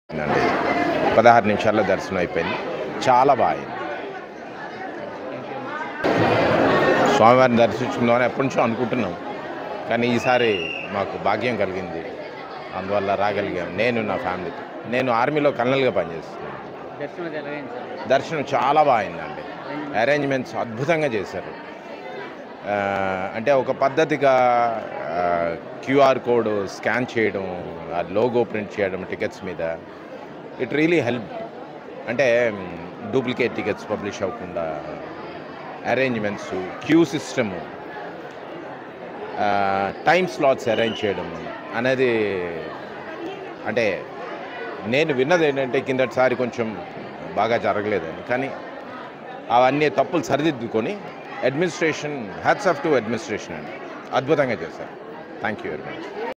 అండి పదహారు నిమిషాల్లో దర్శనం అయిపోయింది చాలా బాగా అయింది స్వామివారిని దర్శించుకుందామని ఎప్పటి నుంచో అనుకుంటున్నాం కానీ ఈసారి మాకు భాగ్యం కలిగింది అందువల్ల రాగలిగాం నేను నా ఫ్యామిలీతో నేను ఆర్మీలో కల్నల్గా పనిచేస్తున్నాను దర్శనం జరిగింది సార్ దర్శనం చాలా బాగా అయిందండి అరేంజ్మెంట్స్ అద్భుతంగా చేశారు ఆ, అంటే ఒక పద్ధతిగా క్యూఆర్ కోడ్ స్కాన్ చేయడం ఆ లోగో ప్రింట్ చేయడం టికెట్స్ మీద ఇట్ రియలీ హెల్ప్ అంటే డూప్లికేట్ టికెట్స్ పబ్లిష్ అవ్వకుండా arrangements queue system time slots arrange చేయడం అనేది అంటే నేను విన్నది ఏంటంటే కిందటిసారి కొంచెం బాగా జరగలేదని కానీ అవన్నీ తప్పులు సరిదిద్దుకొని administration hats off to administration అండి అద్భుతంగా చేశారు థ్యాంక్ యూ వెరీ మచ్